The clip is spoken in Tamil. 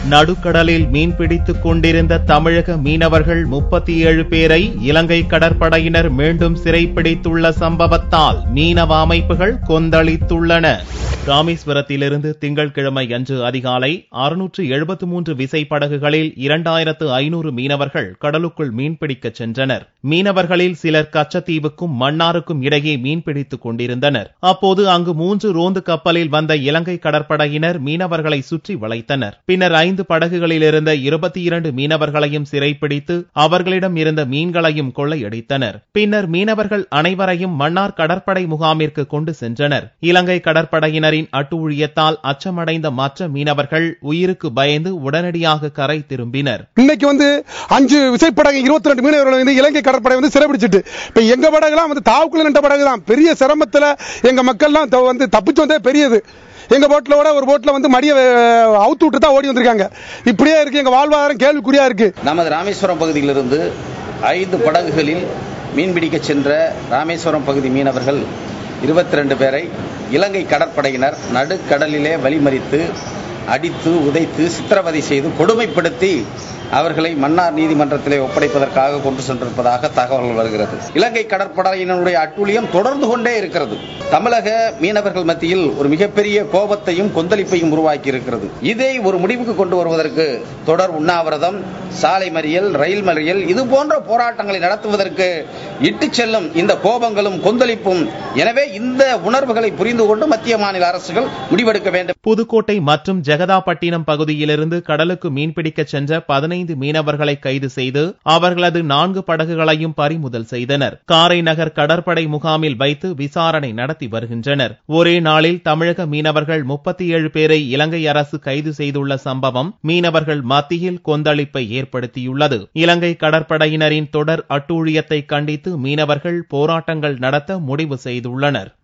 நடுக்கடலில் மீன்பிடித்துக் கொண்டிருந்த தமிழக மீனவர்கள் முப்பத்தி ஏழு பேரை இலங்கை கடற்படையினர் மீண்டும் சிறைப்பிடித்துள்ள சம்பவத்தால் மீனவ அமைப்புகள் கொந்தளித்துள்ளன ராமேஸ்வரத்திலிருந்து திங்கட்கிழமை அன்று அதிகாலை அறுநூற்று எழுபத்து மூன்று விசைப்படகுகளில் இரண்டாயிரத்து ஐநூறு மீனவர்கள் கடலுக்குள் மீன்பிடிக்கச் சென்றனர் மீனவர்களில் சிலர் கச்சத்தீவுக்கும் மன்னாருக்கும் இடையே மீன்பிடித்துக் கொண்டிருந்தனர் அப்போது அங்கு மூன்று ரோந்து கப்பலில் வந்த இலங்கை கடற்படையினர் மீனவர்களை சுற்றி வளைத்தனர் பின்னர் ஐந்து படகுகளில் இருந்த இருபத்தி இரண்டு மீனவர்களையும் சிறைப்பிடித்து அவர்களிடம் இருந்த மீன்களையும் கொள்ளையடித்தனர் பின்னர் மீனவர்கள் அனைவரையும் மன்னார் கடற்படை முகாமிற்கு கொண்டு சென்றனர் இலங்கை கடற்படையினரின் அட்டூழியத்தால் அச்சமடைந்த மற்ற மீனவர்கள் உயிருக்கு பயந்து உடனடியாக கரை திரும்பினர் இன்னைக்கு வந்து அஞ்சு விசைப்படகு இருபத்தி ரெண்டு மீனவர்கள் வந்து இலங்கை கடற்படை வந்து சிறைபிடிச்சிட்டு இப்ப எங்க படகுலாம் வந்து தாவுக்குள்ள நின்ற படகு தான் பெரிய சிரமத்துல எங்க மக்கள்லாம் த- வந்து தப்பிச்சு வந்தே பெரியது எங்க போட்ல விட ஒரு போட்ல வந்து மடிய அஹ், அவுத்து விட்டு தான் ஓடி வந்திருக்காங்க இப்படியே இருக்கு எங்க வாழ்வாதாரம் கேள்விக்குறியா இருக்கு நமது ராமேஸ்வரம் பகுதியிலிருந்து ஐந்து படகுகளில் மீன்பிடிக்க சென்ற ராமேஸ்வரம் பகுதி மீனவர்கள் இருபத்தி ரெண்டு பேரை இலங்கை கடற்படையினர் நடுக்கடலிலே வழிமறித்து அடித்து உதைத்து சித்திரவதை செய்து கொடுமைப்படுத்தி அவர்களை மன்னார் நீதிமன்றத்திலே ஒப்படைப்பதற்காக கொண்டு சென்றிருப்பதாக தகவல்கள் வருகிறது இலங்கை கடற்படையினருடைய அட்டூழியம் தொடர்ந்து கொண்டே இருக்கிறது தமிழக மீனவர்கள் மத்தியில் ஒரு மிகப்பெரிய கோபத்தையும் கொந்தளிப்பையும் உருவாக்கி இருக்கிறது இதை ஒரு முடிவுக்கு கொண்டு வருவதற்கு தொடர் உண்ணாவிரதம் சாலை மறியல் ரயில் மறியல் இது போன்ற போராட்டங்களை நடத்துவதற்கு இட்டுச் செல்லும் இந்த கோபங்களும் கொந்தளிப்பும் எனவே இந்த உணர்வுகளை புரிந்து கொண்டு மத்திய மாநில அரசுகள் முடிவெடுக்க வேண்டும் புதுக்கோட்டை மற்றும் ஜெகதாப்பட்டினம் பகுதியிலிருந்து கடலுக்கு மீன்பிடிக்கச் சென்ற பதினைந்து மீனவர்களை கைது செய்து அவர்களது நான்கு படகுகளையும் பறிமுதல் செய்தனர் காரை நகர் கடற்படை முகாமில் வைத்து விசாரணை நடத்தி வருகின்றனர் ஒரே நாளில் தமிழக மீனவர்கள் முப்பத்தி ஏழு பேரை இலங்கை அரசு கைது செய்துள்ள சம்பவம் மீனவர்கள் மத்தியில் கொந்தளிப்பை ஏற்படுத்தியுள்ளது இலங்கை கடற்படையினரின் தொடர் அட்டூழியத்தை கண்டித்து மீனவர்கள் போராட்டங்கள் நடத்த முடிவு செய்துள்ளனர்